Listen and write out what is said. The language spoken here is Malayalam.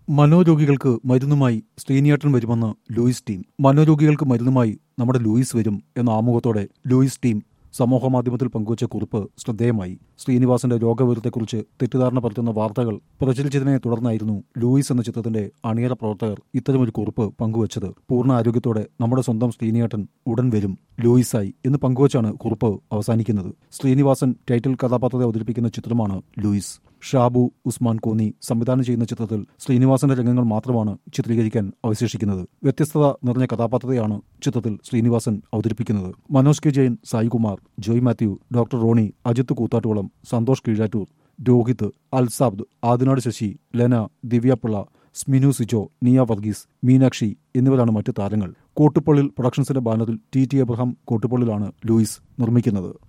മനോരോഗികൾക്ക് മരുന്നുമായി ശ്രീനിയേട്ടൻ വരുമെന്ന് ലൂയിസ് ടീം മനോരോഗികൾക്ക് മരുന്നുമായി നമ്മുടെ ലൂയിസ് വരും എന്ന ആമുഖത്തോടെ ലൂയിസ് ടീം സമൂഹമാധ്യമത്തിൽ പങ്കുവച്ച കുറിപ്പ് ശ്രദ്ധേയമായി ശ്രീനിവാസന്റെ രോഗവിവരത്തെക്കുറിച്ച് തെറ്റിദ്ധാരണ പരത്തുന്ന വാർത്തകൾ പ്രചരിച്ചതിനെ തുടർന്നായിരുന്നു ലൂയിസ് എന്ന ചിത്രത്തിന്റെ അണിയറ പ്രവർത്തകർ ഇത്തരമൊരു കുറിപ്പ് പങ്കുവച്ചത് പൂർണ്ണ ആരോഗ്യത്തോടെ നമ്മുടെ സ്വന്തം ശ്രീനിയേട്ടൻ ഉടൻ വരും ലൂയിസായി എന്ന് പങ്കുവച്ചാണ് കുറിപ്പ് അവസാനിക്കുന്നത് ശ്രീനിവാസൻ ടൈറ്റിൽ കഥാപാത്രത്തെ അവതരിപ്പിക്കുന്ന ചിത്രമാണ് ലൂയിസ് ഷാബു ഉസ്മാൻ കോന്നി സംവിധാനം ചെയ്യുന്ന ചിത്രത്തിൽ ശ്രീനിവാസന്റെ രംഗങ്ങൾ മാത്രമാണ് ചിത്രീകരിക്കാൻ അവശേഷിക്കുന്നത് വ്യത്യസ്തത നിറഞ്ഞ കഥാപാത്രത്തെയാണ് ചിത്രത്തിൽ ശ്രീനിവാസൻ അവതരിപ്പിക്കുന്നത് മനോജ് കെ ജയൻ സായികുമാർ ജോയ് മാത്യു ഡോക്ടർ റോണി അജിത്ത് കൂത്താട്ടുകുളം സന്തോഷ് കീഴാറ്റൂർ രോഹിത് അൽസാബ്ദ് ആദിനാട് ശശി ലെന ദിവ്യപിള്ള സ്മിനു സിജോ നിയ വർഗീസ് മീനാക്ഷി എന്നിവരാണ് മറ്റ് താരങ്ങൾ കോട്ടുപള്ളിൽ പ്രൊഡക്ഷൻസിന്റെ ബാനറിൽ ടി ടി എബ്രഹാം കോട്ടുപള്ളിലാണ് ലൂയിസ് നിർമ്മിക്കുന്നത്